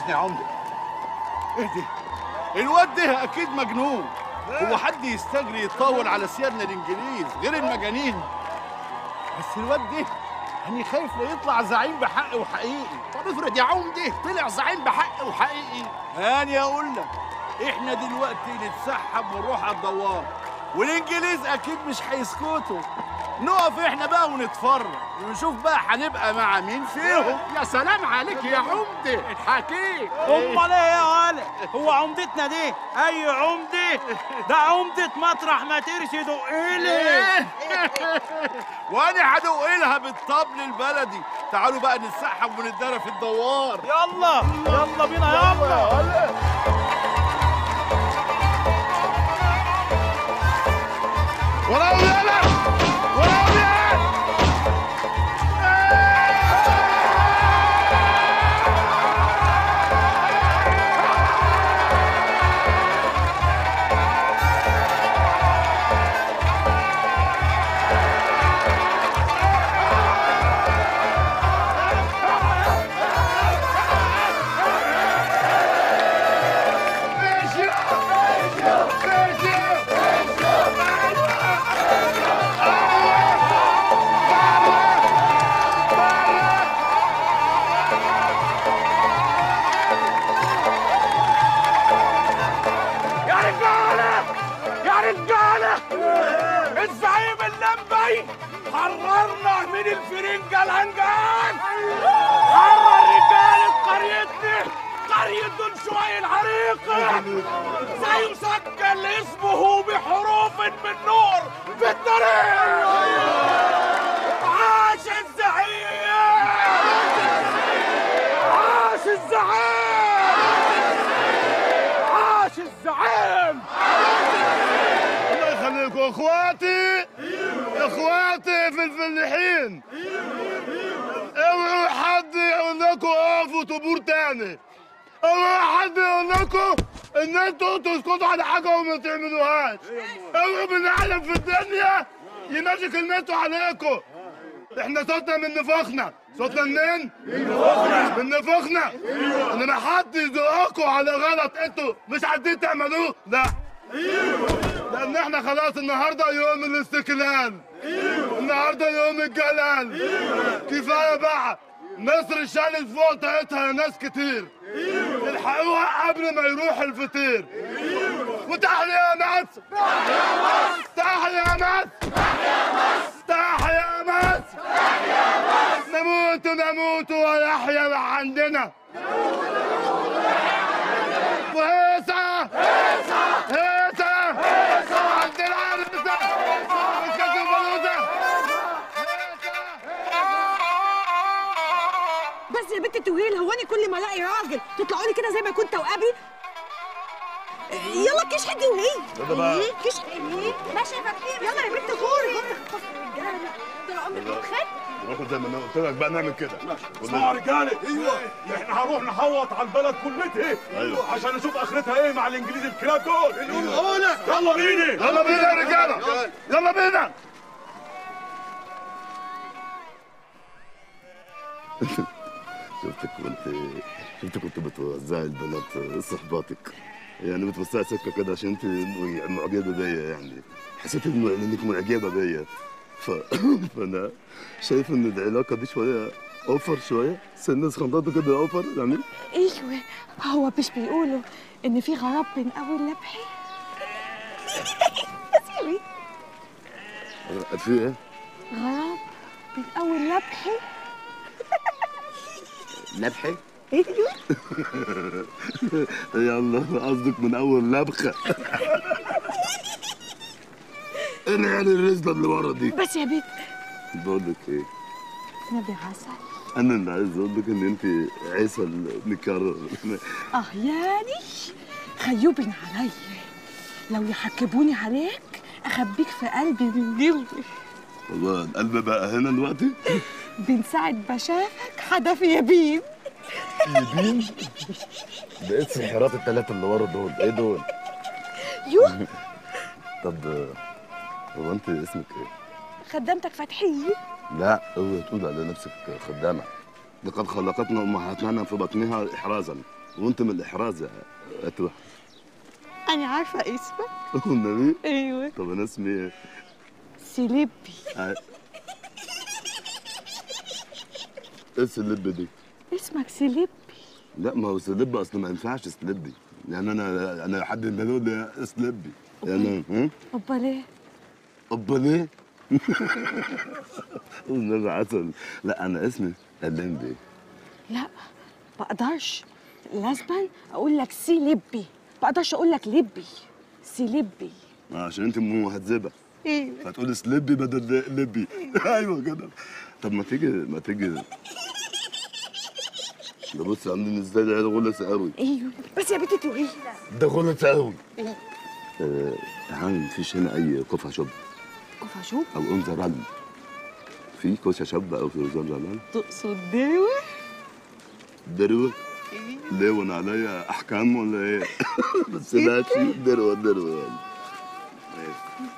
اذن يا عمده ايه ده الواد ده اكيد مجنون هو حد يستجري يتطاول على سيادنا الانجليز غير المجانين بس الواد ده أنا خايف لا يطلع زعيم بحق وحقيقي طب افرض يا عمده طلع زعيم بحق وحقيقي هاني اقول لك احنا دلوقتي نتسحب ونروح على الدوار والانجليز اكيد مش هيسكتوا نقف احنا بقى ونتفرج ونشوف بقى هنبقى مع مين فيهم يا سلام عليك يا عمده حكيم امال ايه يا ولا هو عمدتنا دي اي عمده ده عمده مطرح ما ترشي دقيلي وانا هدوق لها بالطبل البلدي تعالوا بقى نتسحب ونتدرى في الدوار يلا يلا بينا يلا ولا ولا ولا ولا يا رجاله يا رجاله الزعيم اللمبي حررنا من الفرنجة الهنجان حرر رجالة قريتنا قرية دون شوي العريقة زي مسجل اسمه بحروف من نور في الطريق عاش الزعيم عاش الزعيم عاش الزعيم الله يخليكم اخواتي اخواتي في الفلاحين اوعوا حد يقول لكم اقفوا طابور تاني اوعوا حد يقول لكم ان انتوا تسكتوا على حاجه وما تعملوهاش اوعوا من اعلم في الدنيا يمشي كلمته عليكم احنا صوتنا من نفخنا صوتنا منين؟ من نفخنا انما حد يزقكم على غلط انتوا مش عايزين تعملوه لا لان احنا خلاص النهارده يوم الاستقلال النهارده يوم الجلال كفايه بقى مصر شالت فوق طاقتها ناس كتير الحقوها قبل ما يروح الفطير وتحيا يا مصر تحيا يا مصر تحيا يا مصر نموت نموت ويحيا عندنا وهيصة هيصة هيصة عندنا عرسة مسكت البلوزة بس يا بنت التوهيل هو انا كل ما الاقي راجل تطلعوا لي كده زي ما كنت وقبلي يلا كش حدي وهي يلا بقى. إيه؟ كش حدي ماشي يا فتحي يلا يا بنت غوري طول عمرك متخيل ناخد زي ما انا قلت لك بقى نعمل كده اسمعوا يا رجاله ايوه احنا هنروح نحوط على البلد كلها أيوة. عشان نشوف اخرتها ايه مع الانجليز الكلاب دول يلا بينا يلا بينا يا رجاله يلا بينا شفتك وانت شفتك كنت بتوزعي البنات صحباتك يعني بتوسعي سكه كده عشان انت معجبه بيا يعني حسيت انه انك معجبه بيا ف... فانا شايف ان العلاقه دي شويه اوفر شويه سن خندقه كده اوفر يعني ايوه هو مش بيقولوا ان في غراب بين اول لبحي سيبي في ايه؟ غراب بين اول لبحي لبحه؟ ايوه يلا قصدك من اول لبخه انا يعني الرزله اللي ورا دي بس يا بنت بقول لك ايه نبي عسل انا اللي عايز اقول لك ان انت عسل مكرر اه يعني خيوبين عليا لو يحكبوني عليك اخبيك في قلبي من جوه والله القلب بقى هنا دلوقتي من ساعة ما شافك حدف يبين يبين ده ايه السحرات الثلاثه اللي ورا دول ايه دول يوه طب هو انت اسمك ايه خدامتك فتحية لا اوعي تقول على نفسك خدامه لقد خلقتنا امهاتنا في بطنها احرازا وانت من الاحراز يا اتوه انا عارفه اسمك والنبي ايوه طب انا اسمي ايه؟ سليبي آه. ايه السلب دي؟ اسمك سليبي لا ما هو سلب اصلا ما ينفعش سلبي يعني انا انا حد ما يقول لي سلبي يعني ها؟ امال ايه امال ايه؟ والنبي عسل لا انا اسمي اللمبي لا بقدرش لازما اقول لك سليبي بقدرش اقول لك لبي سليبي آه، عشان انت مهذبه ايوه فتقول سلبي بدل لبي ايوه كده طب ما تيجي ما تيجي ده بص عاملين ازاي ده غلس قوي ايوه بس يا بنتي توهي ده غلس قوي إيه؟ آه تعال مفيش هنا اي كفه شب كفا شوف او انثى رل في كوسه شب او في رزان رلال تقصد دروه دروه ليه وانا عليا احكام ولا ايه بس ماشي دروه دروه يعني ماشي.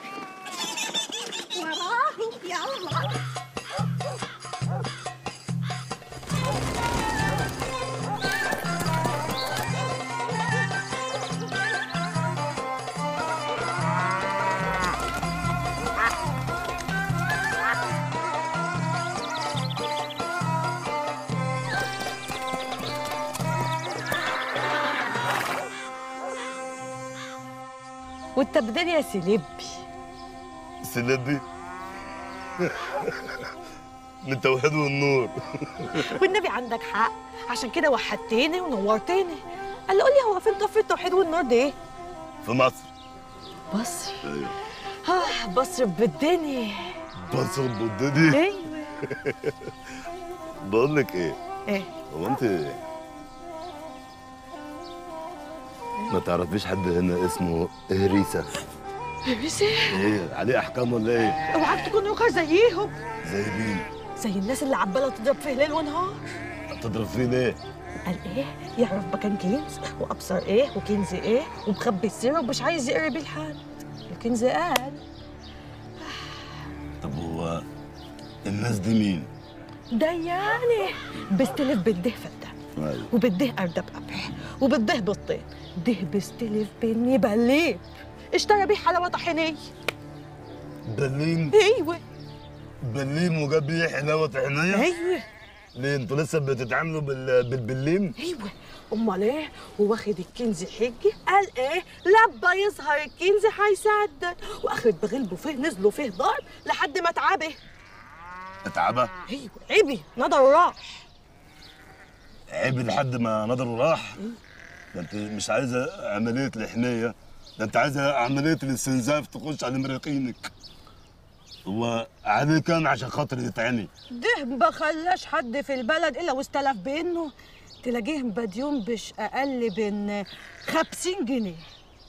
وانت بدل يا سليبي سلبي من توحيد والنور والنبي عندك حق عشان كده وحدتني ونورتني قال لي قول لي هو فين كفر التوحيد والنور ده ايه في مصر مصر ايوه اه مصر بالدنيا مصر البوددي ايوه بقول لك ايه ايه هو انت ما تعرفيش حد هنا اسمه هريسة بس ايه عليه احكام ولا ايه اوعاك تكون روكر زيهم زي مين زي الناس اللي عماله تضرب فيه ليل ونهار تضرب فيه ليه قال ايه يعرف مكان كنز وابصر ايه وكنز ايه ومخبي السر ومش عايز يقرب بيه لحد الكنز قال طب هو الناس دي مين ده يعني بيستلف بالده فدان ايوه وبده أردب قمح وبده بطين ده بيستلف بني بليب اشترى بيه حلاوة طحينية بليم ايوه بليم وجاب لي حلاوه عينيا ايوه ليه انتوا لسه بتتعاملوا بال... بالبليم ايوه امال ايه واخد الكنز حجي قال ايه لما يظهر الكنز هيصدق واخد بغلبه فيه نزلوا فيه ضرب لحد ما اتعبه اتعبى ايوه عبي نضر راح عيب لحد ما نظره راح ده انت مش عايزه عمليه الحنيه ده انت عايزه عمليه الاستنزاف تخش على مريقينك هو عليه كام عشان خاطر يتعني ده ما خلاش حد في البلد الا واستلف بانه تلاقيه مديون بش اقل من 50 جنيه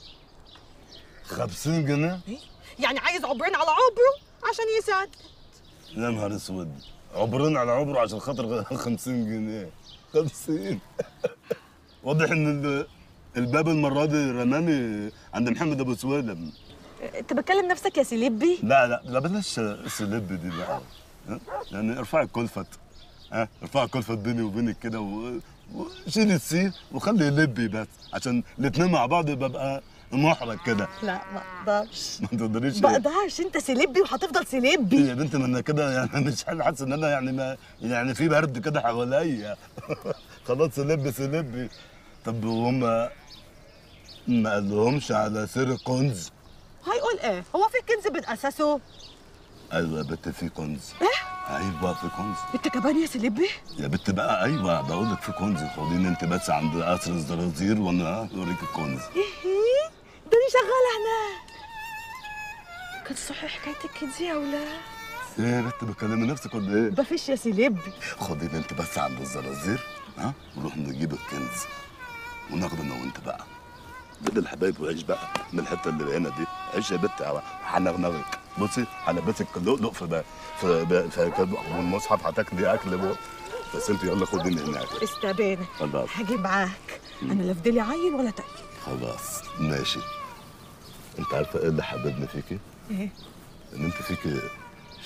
50 جنيه يعني عايز عبرين على عبره عشان يساعد يا نهار اسود عبرين على عبره عشان خاطر 50 جنيه 50 واضح ان ال- الباب المره دي رماني عند محمد ابو سويلم انت بتكلم نفسك يا سليبي لا لا لا بلاش السلب دي بقى ها؟ يعني ارفعي الكلفت ها ارفعي الكلفت بيني وبينك كده و- وشيلي السي وخلي لبي بس عشان الاتنين مع بعض ببقى محرج كده لا ما اقدرش ما تقدريش ما اقدرش انت سليبي وهتفضل سليبي يا بنت ما انا كده يعني مش حاسس ان انا يعني ما يعني في برد كده حواليا خلاص سلبي سلبي طب وهم ما قالهمش على سر كنز هيقول ايه هو في كنز من اساسه ايوه يا بنت في كنز ايوه في كنز انت كمان يا سليبي يا بنت بقى ايوه بقول لك في كنز خديني انت بس عند قصر الزرازير وانا اوريك الكنز ايه ده انا شغاله هناك كانت صحيح حكايه الكنز يا ولاد ايه يا بنت بتكلمي نفسك ولا ايه؟ مفيش يا سليبي خديني انت بس عند الزرازير ها ونروح نجيب الكنز وناخده انا وانت بقى بدل الحبايب وعيش بقى من الحته اللي هنا دي عيش يا بنت هنغنغك بصي هلبسك لؤلؤ في بقى في بقى في والمصحف هتاكلي اكل بقى بس انت يلا خديني هناك استبانه خلاص هاجي معاك انا لا فضلي عيل ولا تقيل خلاص ماشي انت عارفه ايه اللي حببني فيكي؟ ايه ان انت فيكي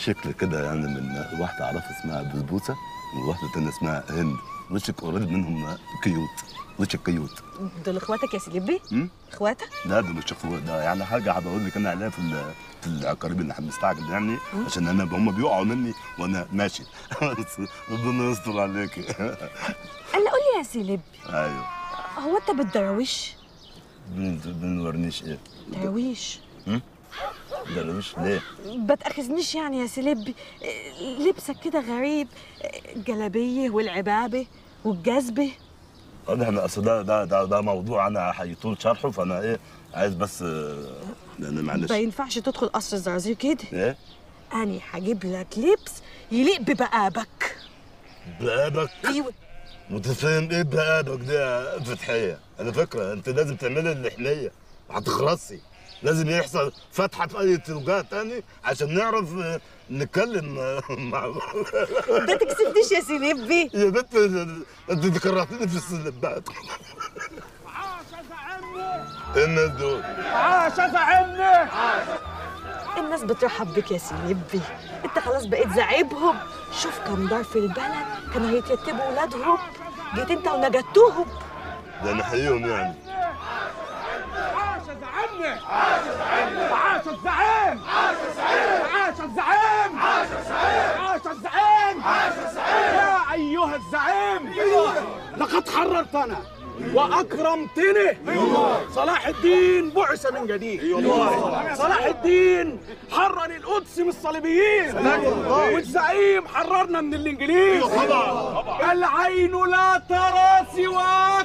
شكل كده يعني من واحده اعرفها اسمها بسبوسه وواحده تانية اسمها هند وشك قريب منهم كيوت وشك كيوت دول اخواتك يا سليبي مم؟ اخواتك لا ده مش اخوة ده يعني حاجه هبقول لك انا عليها في ال- في القريب اللي احنا مستعجل يعني عشان انا هم بيقعوا مني وانا ماشي بس ربنا يستر عليك قال قول لي يا سليبي ايوه هو انت بالدراويش بن- بنورنيش ايه دراويش درويش ليه ما تاخذنيش يعني يا سليبي لبسك كده غريب الجلابيه والعبابه والجزبه انا احنا اصل ده ده ده, ده موضوع انا هيطول شرحه فانا ايه عايز بس آه، لان معلش ما ينفعش تدخل قصر الزرازير كده ايه أنا هجيب لك لبس يليق ببقابك بقابك أيوة متفاهم ايه بقابك ده يا فتحيه على فكره انت لازم تعملي اللحنيه هتخرسي لازم يحصل فتحه في اي توجيه تاني عشان نعرف آه، نتكلم آه، مع ما تكسفنيش يا سليبي يا بنت انت ذكرتني في السلبات عاش زعمني ايه الناس دول عاش زعمني الناس بترحب بك يا سليبي انت خلاص بقيت زعيبهم شوف كم دار في البلد كانوا هيتيتبوا ولادهم جيت انت ونجدتهم ده نحييهم يعني عاش زعمني عاش زعمني عاش الزعيم عاش الزعيم عاش الزعيم عاش الزعيم عاش الزعيم عاش الزعيم يا ايها الزعيم لقد حررتنا واكرمتني صلاح الدين بعث من جديد صلاح الدين حرر القدس من الصليبيين والزعيم حررنا من الانجليز العين لا ترى سواك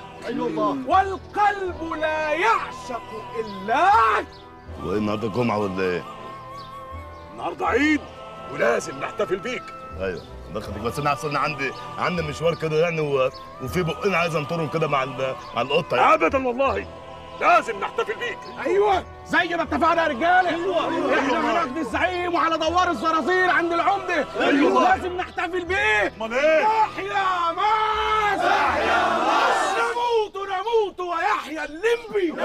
والقلب لا يعشق الاك وايه النهارده جمعه ولا ايه؟ النهارده عيد ولازم نحتفل بيك ايوه دخلك بس انا اصل أنا عندي عندي مشوار كده يعني و... وفي بقين عايز انطرهم كده مع ال... مع القطه يعني. ابدا والله لازم نحتفل بيك ايوه زي ما اتفقنا يا رجاله ايوه احنا هناخد الزعيم وعلى دوار الزرازير عند العمده ايوه لازم نحتفل بيه امال ايه يحيى مصر يحيى مصر نموت نموت ويحيى الليمبي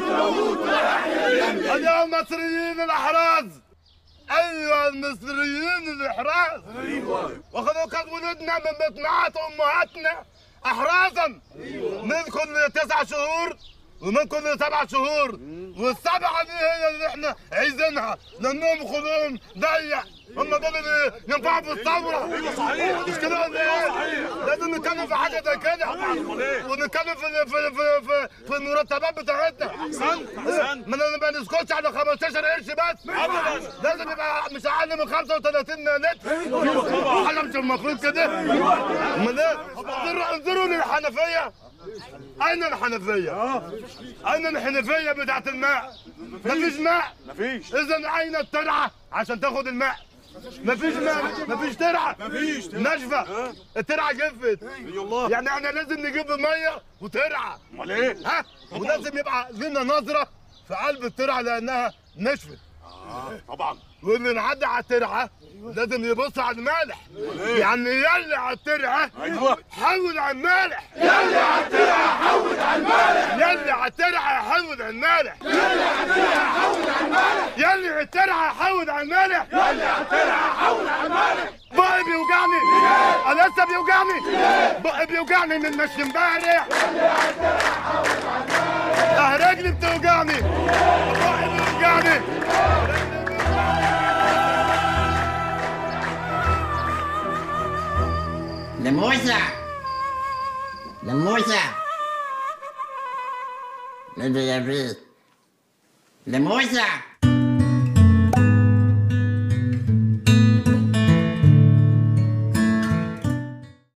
ايها المصريين الاحراز ايها المصريين الاحراز ايوه واخدوا كانت ولدنا من بطنات امهاتنا احرازا من كل تسع شهور ومن كل سبع شهور والسبعه دي هي اللي احنا عايزينها لانهم خلقهم ضيق هم دول اللي ينفعوا في الثوره ايوه صحيح مش كده ولا ايه؟ لازم نتكلم في حاجه زي كده ونتكلم في في في في, في المرتبات بتاعتنا ما ما نسكتش على 15 قرش بس ابدا لازم يبقى مش اقل من 35 لتر احنا مش المفروض كده امال ايه انظروا انظروا للحنفيه اين الحنفيه؟ اين الحنفيه بتاعت الماء؟ مفيش ماء مفيش اذا اين الترعه عشان تاخد الماء؟ مفيش ماء مفيش ترعه مفيش ناشفه الترعه جفت الله يعني احنا لازم نجيب ميه وترعه امال ايه ها ولازم يبقى لنا نظره في قلب الترعه لانها نشفت طبعا واللي نعدي على الترعه لازم يبص على المالح يعني يلي على الترعه ايوه حول على المالح يلي على الترعه حول على المالح يلي على الترعه حول على المالح يلي على الترعه حول على المالح يلي على الترعه حول على المالح يلي على الترعه حول على المالح بقي بيوجعني انا لسه بيوجعني بقي بيوجعني من مش امبارح اه رجلي بتوجعني بقي بيوجعني لموسى لموسى لموسى لموسى